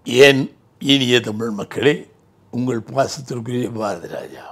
என் இனிய தமிழ் மக்களே உங்கள் பாசத்திற்குரிய பாரதி ராஜா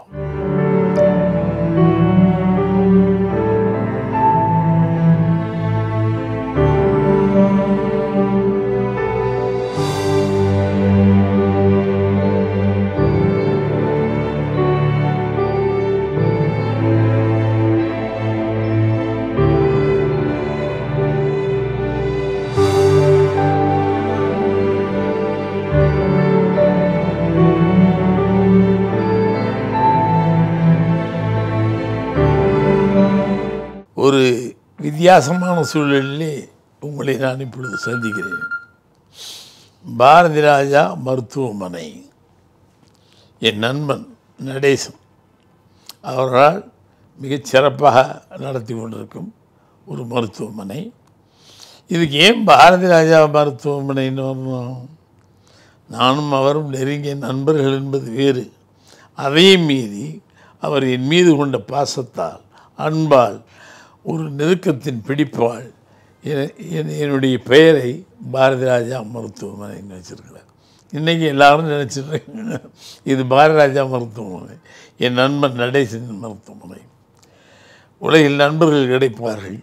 ஒரு வித்தியாசமான சூழலிலே உங்களை நான் இப்பொழுது சந்திக்கிறேன் பாரதி ராஜா மருத்துவமனை என் நண்பன் நடேசன் அவரால் மிகச் சிறப்பாக நடத்தி கொண்டிருக்கும் ஒரு மருத்துவமனை இதுக்கு ஏன் பாரதி ராஜா மருத்துவமனைன்னு வரணும் நானும் அவரும் நெருங்கிய நண்பர்கள் என்பது வேறு அதையும் மீறி அவர் என் மீது கொண்ட பாசத்தால் அன்பால் ஒரு நெருக்கத்தின் பிடிப்பால் என- என்- என்னுடைய பெயரை பாரதி ராஜா மருத்துவமனைன்னு வச்சிருக்கிறார் இன்றைக்கி எல்லாரும் நினச்சிருக்காங்க இது பாரதி ராஜா மருத்துவமனை என் நண்பன் நடேசன் மருத்துவமனை உலகில் நண்பர்கள் கிடைப்பார்கள்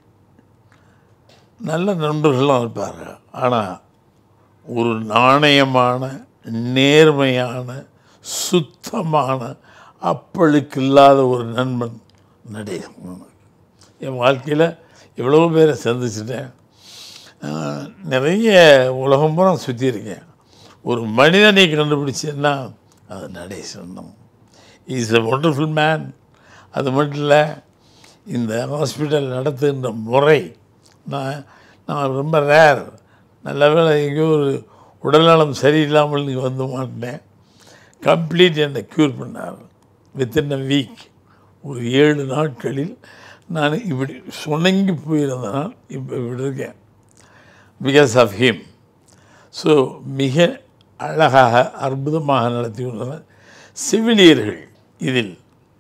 நல்ல நண்பர்களும் இருப்பார்கள் ஆனால் ஒரு நாணயமான நேர்மையான சுத்தமான அப்பழுக்கு இல்லாத ஒரு நண்பன் நடேசன் என் வாழ்க்கையில் எவ்வளோ பேரை சந்திச்சிட்டேன் ஆஹ், நிறைய உலகம் பூரா சுற்றியிருக்கேன் ஒரு மனிதனை கண்டுபிடிச்சேன்னா அது நடேசன் தான் இஸ் a ஒண்டர்ஃபுல் மேன் அது மட்டும் இல்லை இந்த ஹாஸ்பிட்டல் நடத்துகின்ற முறை நான் நான் ரொம்ப ரேர் நல்ல வேளை எங்கேயோ ஒரு உடல்நலம் சரியில்லாமல் இங்கே வந்து மாட்டேன் கம்ப்ளீட் என்னை க்யூர் பண்ணார் வித்தின் அ வீக் ஒரு ஏழு நாட்களில் நான் இப்படி சுணங்கி போயிருந்தனால் இப்போ இப்படி இருக்கேன் பிகாஸ் ஆஃப் ஹிம் ஸோ மிக அழகாக அற்புதமாக நடத்தி கொண்டனர் செவிலியர்கள் இதில்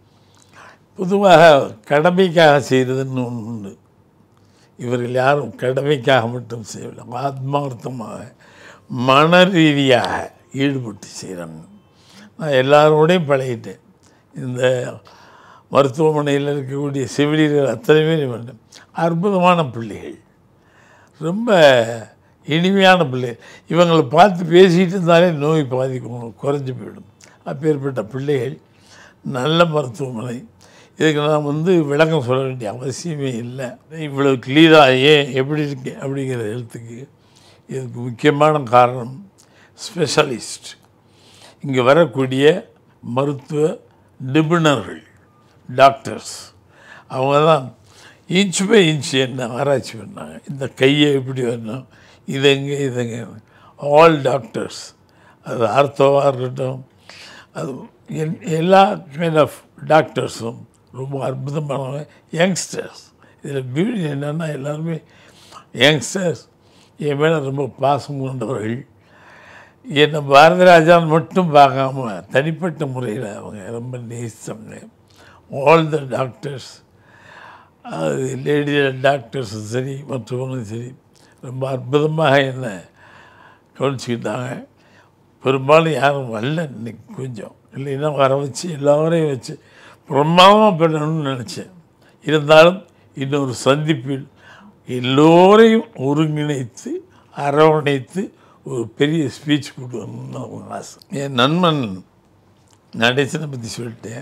பொதுவாக கடமைக்காக செய்கிறதுன்னு ஒன்று உண்டு இவர்கள் யாரும் கடமைக்காக மட்டும் செய்யவில்லை ஆத்மார்த்தமாக மன ரீதியாக ஈடுபட்டு செய்கிறாங்க நான் எல்லாரோடையும் பழகிட்டேன் இந்த மருத்துவமனையில் இருக்கக்கூடிய செவிலியர்கள் அத்தனை பேர் வேண்டும் அற்புதமான பிள்ளைகள் ரொம்ப இனிமையான பிள்ளை இவங்களை பார்த்து பேசிகிட்டு இருந்தாலே நோய் பாதிக்கும் குறைஞ்சி போயிடும் அப்பேற்பட்ட பிள்ளைகள் நல்ல மருத்துவமனை இதுக்கு நான் வந்து விளக்கம் சொல்ல வேண்டிய அவசியமே இல்லை இவ்வளோ கிளியராக ஏன் எப்படி இருக்கு அப்படிங்கிற எழுத்துக்கு இதுக்கு முக்கியமான காரணம் ஸ்பெஷலிஸ்ட் இங்கே வரக்கூடிய மருத்துவ நிபுணர்கள் டாக்டர்ஸ் அவங்க தான் இன்ச் பை இன்ச் என்ன ஆராய்ச்சி பண்ணாங்க இந்த கையை எப்படி வரணும் இதுங்க இதுங்க ஆல் டாக்டர்ஸ் அது ஆர்த்தோவாக இருக்கட்டும் அது எல்- எல்லா கைண்ட் ஆஃப் டாக்டர்ஸும் ரொம்ப அற்புதமானவங்க யங்ஸ்டர்ஸ் இதில் பியூட்டி என்னென்னா எல்லாருமே யங்ஸ்டர்ஸ் என் மேலே ரொம்ப பாசம் கொண்டவர்கள் என்னை பாரதி ராஜான்னு மட்டும் பார்க்காம தனிப்பட்ட முறையில் அவங்க ரொம்ப நேசித்தாங்க ஆல் த டாக்டர்ஸ் அது லேடி டாக்டர்ஸும் சரி மற்றவங்களும் சரி ரொம்ப அற்புதமாக என்னை கவனிச்சுக்கிட்டாங்க பெரும்பாலும் யாரும் வரல இன்னைக்கு கொஞ்சம் இல்லைன்னா வர வச்சு எல்லாரையும் வச்சு பிரமாதமாக பண்ணணும்னு நினச்சேன் இருந்தாலும் இன்னொரு சந்திப்பில் எல்லோரையும் ஒருங்கிணைத்து அரவணைத்து ஒரு பெரிய ஸ்பீச் கொடுக்கணும்னு அவங்க ஆசை என் நண்பன் நடேசனை பற்றி சொல்லிட்டேன்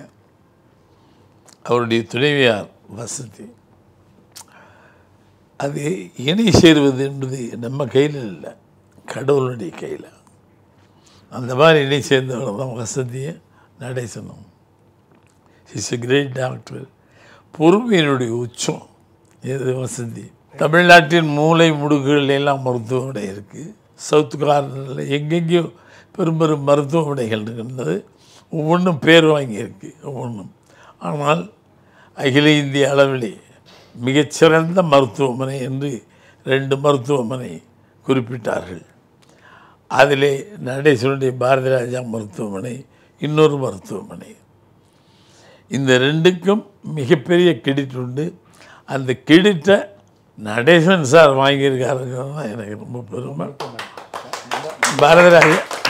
அவருடைய துணைவியார் வசதி அது இணை சேருவது என்பது நம்ம கையில் இல்லை கடவுளுடைய கையில் அந்த மாதிரி இணை சேர்ந்தவங்க தான் வசதியை நடேசனும் இஸ் எ கிரேட் டாக்டர் பொறுமையினுடைய உச்சம் எது வசதி தமிழ்நாட்டின் மூலை முடுக்குகள் எல்லாம் மருத்துவமனை இருக்குது சவுத் கார்னரில் எங்கெங்கேயோ பெரும் பெரும் மருத்துவமனைகள் இருக்கின்றது ஒவ்வொன்றும் பேர் வாங்கியிருக்கு ஒவ்வொன்றும் ஆனால் அகில இந்திய அளவிலே மிகச்சிறந்த மருத்துவமனை என்று ரெண்டு மருத்துவமனை குறிப்பிட்டார்கள் அதிலே நடேசனுடைய பாரதி ராஜா மருத்துவமனை இன்னொரு மருத்துவமனை இந்த ரெண்டுக்கும் மிகப்பெரிய கிரெடிட் உண்டு அந்த கிரெடிட்டை நடேசன் சார் வாங்கியிருக்காருங்கிறது தான் எனக்கு ரொம்ப பெருமை பாரதி ராஜா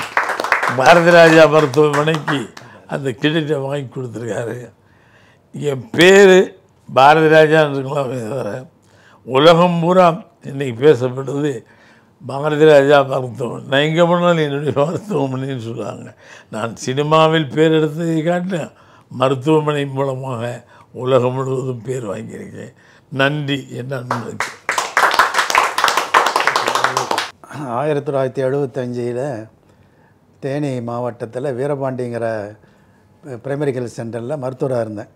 பாரதி ராஜா மருத்துவமனைக்கு அந்த கிரெடிட்டை வாங்கி கொடுத்துருக்காரு என் பேர் பாரதி ராஜான்றதுக்கெல்லாம் தவிர உலகம் பூரா இன்றைக்கி பேசப்படுது பாரதி ராஜா மருத்துவமனை நான் எங்கே போனாலும் என்னுடைய மருத்துவமனைன்னு சொல்லுவாங்க நான் சினிமாவில் பேர் எடுத்ததை காட்டிலும் மருத்துவமனை மூலமாக உலகம் முழுவதும் பேர் வாங்கியிருக்கேன் நன்றி என் நண்பனுக்கு ஆயிரத்தி தொள்ளாயிரத்தி எழுபத்தஞ்சில் தேனி மாவட்டத்தில் வீரபாண்டிங்கிற பிரைமரி ஹெல்த் சென்டரில் மருத்துவராக இருந்தேன்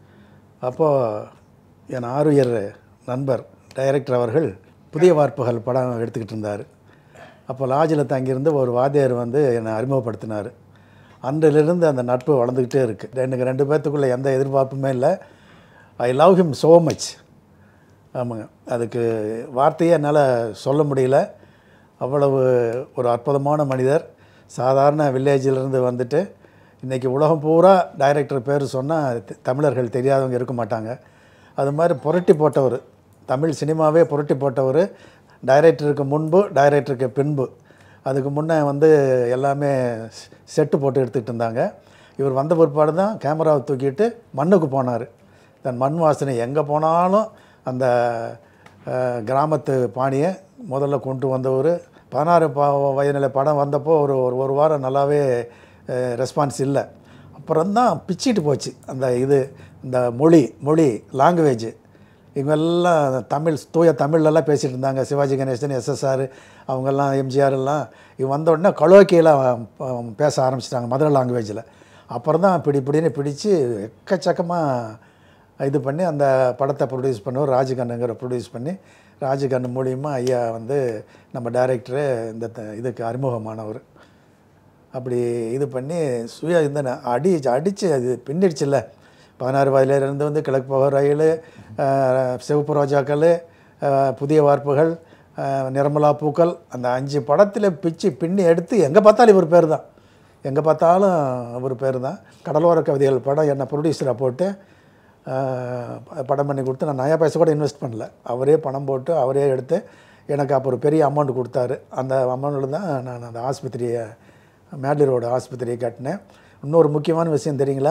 அப்போது என் ஆறுயர் நண்பர் டைரக்டர் அவர்கள் புதிய வார்ப்புகள் படம் எடுத்துக்கிட்டு இருந்தார் அப்போ லாட்ஜில் தங்கியிருந்து ஒரு வாத்தியார் வந்து என்னை அறிமுகப்படுத்தினார் அன்றிலிருந்து அந்த நட்பு வளர்ந்துக்கிட்டே இருக்குது எனக்கு ரெண்டு பேர்த்துக்குள்ளே எந்த எதிர்பார்ப்புமே இல்லை I love him so much ஆமாங்க அதுக்கு வார்த்தையே என்னால் சொல்ல முடியல அவ்வளவு ஒரு அற்புதமான மனிதர் சாதாரண வில்லேஜிலிருந்து வந்துட்டு இன்றைக்கி உலகம் பூரா டைரக்டர் பேர் சொன்னால் தமிழர்கள் தெரியாதவங்க இருக்க மாட்டாங்க அது மாதிரி புரட்டி போட்டவர் தமிழ் சினிமாவே புரட்டி போட்டவர் டைரக்டருக்கு முன்பு டைரக்டருக்கு பின்பு அதுக்கு முன்னே வந்து எல்லாமே செட்டு போட்டு எடுத்துக்கிட்டு இருந்தாங்க இவர் வந்த பிற்பாடு தான் கேமராவை தூக்கிட்டு மண்ணுக்கு போனார் தன் மண் வாசனை எங்கே போனாலும் அந்த அஹ், கிராமத்து பாணியை முதல்ல கொண்டு வந்தவர் பதினாறு பா வயதில் படம் வந்தப்போ ஒரு ஒரு ஒரு வாரம் நல்லாவே ரெஸ்பான்ஸ் இல்லை அப்புறம்தான் பிச்சிட்டு போச்சு அந்த இது இந்த மொழி மொழி லாங்குவேஜ் இவங்கெல்லாம் தமிழ் தூய தமிழ்லலாம் பேசிகிட்டு இருந்தாங்க சிவாஜி கணேசன் எஸ்எஸ்ஆர் அவங்கெல்லாம் எம்ஜிஆர் எல்லாம் இவன் வந்த உடனே கலோக்கியில் பேச ஆரம்பிச்சிட்டாங்க மதுரை லாங்குவேஜில் அப்புறம் தான் பிடி பிடின்னு பிடிச்சு எக்கச்சக்கமாக இது பண்ணி அந்த படத்தை ப்ரொடியூஸ் பண்ணுவோம் ராஜகண்ணுங்கிற ப்ரொடியூஸ் பண்ணி ராஜகண்ணு மூலியமா ஐயா வந்து நம்ம டைரக்டரு இந்த த- இதுக்கு அறிமுகமானவர் அப்படி இது பண்ணி சுய இந்த ந- அடி அடித்து அது பின்னிடுச்சுல்ல பதினாறு வயதிலிருந்து வந்து கிழக்கு போக ரயில் அஹ், சிவப்பு ரோஜாக்கள் அஹ், புதிய வார்ப்புகள் அஹ், நிர்மலா பூக்கள் அந்த அஞ்சு படத்தில் பிச்சு பின்னி எடுத்து எங்கே பார்த்தாலும் இவர் பேர் தான் எங்கே பார்த்தாலும் இவர் பேர் தான் கடலோர கவிதைகள் படம் என்னை ப்ரொடியூசராக போட்டு அஹ், படம் பண்ணி கொடுத்து நான் நயா பைசா கூட இன்வெஸ்ட் பண்ணல அவரே பணம் போட்டு அவரே எடுத்து எனக்கு அப்போ ஒரு பெரிய அமௌண்ட் கொடுத்தாரு அந்த அமௌண்ட்டில் தான் நான் அந்த ஆஸ்பத்திரியை மேட்லி ரோடு ஆஸ்பத்திரியை கட்டினேன் இன்னொரு முக்கியமான விஷயம் தெரியுங்களா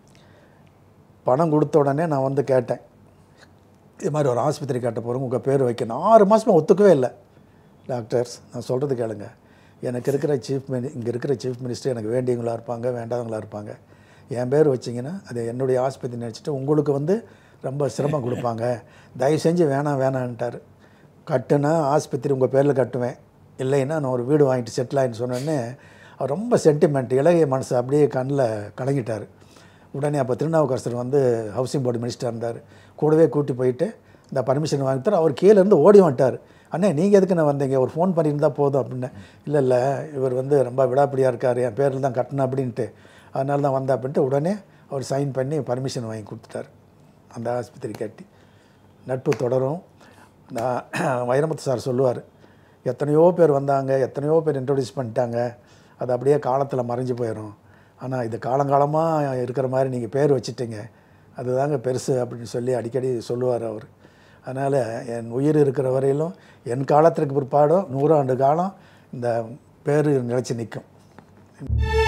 பணம் கொடுத்த உடனே நான் வந்து கேட்டேன் இது மாதிரி ஒரு ஆஸ்பத்திரி கட்ட போகிறோம் உங்கள் பேர் வைக்கணும் ஆறு மாதமாக ஒத்துக்கவே இல்லை டாக்டர்ஸ் நான் சொல்கிறது கேளுங்க எனக்கு இருக்கிற சீஃப் மினி இங்கே இருக்கிற சீஃப் மினிஸ்டர் எனக்கு வேண்டியவங்களா இருப்பாங்க வேண்டாதவங்களா இருப்பாங்க என் பேர் வச்சிங்கன்னா அது என்னுடைய ஆஸ்பத்திரி நினச்சிட்டு உங்களுக்கு வந்து ரொம்ப சிரமம் கொடுப்பாங்க தயவு செஞ்சு வேணாம் வேணான்ட்டார் கட்டுனா ஆஸ்பத்திரி உங்கள் பேரில் கட்டுவேன் இல்லைன்னா நான் ஒரு வீடு வாங்கிட்டு செட்டில் ஆகின்னு சொன்னோடனே அவர் ரொம்ப சென்டிமெண்ட் இளகிய மனசு அப்படியே கண்ணில் கலங்கிட்டார் உடனே அப்போ திருநாவுக்கரசர் வந்து ஹவுசிங் போர்டு மினிஸ்டர் இருந்தார் கூடவே கூட்டி போயிட்டு இந்த பர்மிஷன் வாங்கிட்டார் அவர் கீழே இருந்து ஓடி வந்துட்டார் அண்ணே நீங்கள் எதுக்கு நான் வந்தீங்க ஒரு ஃபோன் பண்ணியிருந்தா போதும் அப்படின்னு இல்லை இல்லை இவர் வந்து ரொம்ப விடாப்பிடியாக இருக்கார் என் பேரில் தான் கட்டணும் அப்படின்ட்டு அதனால தான் வந்தா அப்படின்ட்டு உடனே அவர் சைன் பண்ணி பர்மிஷன் வாங்கி கொடுத்துட்டார் அந்த ஆஸ்பத்திரி கட்டி நட்பு தொடரும் நான் வைரமுத்து சார் சொல்லுவார் எத்தனையோ பேர் வந்தாங்க எத்தனையோ பேர் இன்ட்ரடியூஸ் பண்ணிட்டாங்க அது அப்படியே காலத்தில் மறைஞ்சு போயிடும் ஆனால் இது காலங்காலமாக இருக்கிற மாதிரி நீங்கள் பேர் வச்சிட்டீங்க அதுதாங்க பெருசு அப்படின்னு சொல்லி அடிக்கடி சொல்லுவார் அவர் அதனால் என் உயிர் இருக்கிற வரையிலும் என் காலத்திற்கு பிற்பாடும் நூறாண்டு காலம் இந்த பேர் நிலைச்சு நிற்கும்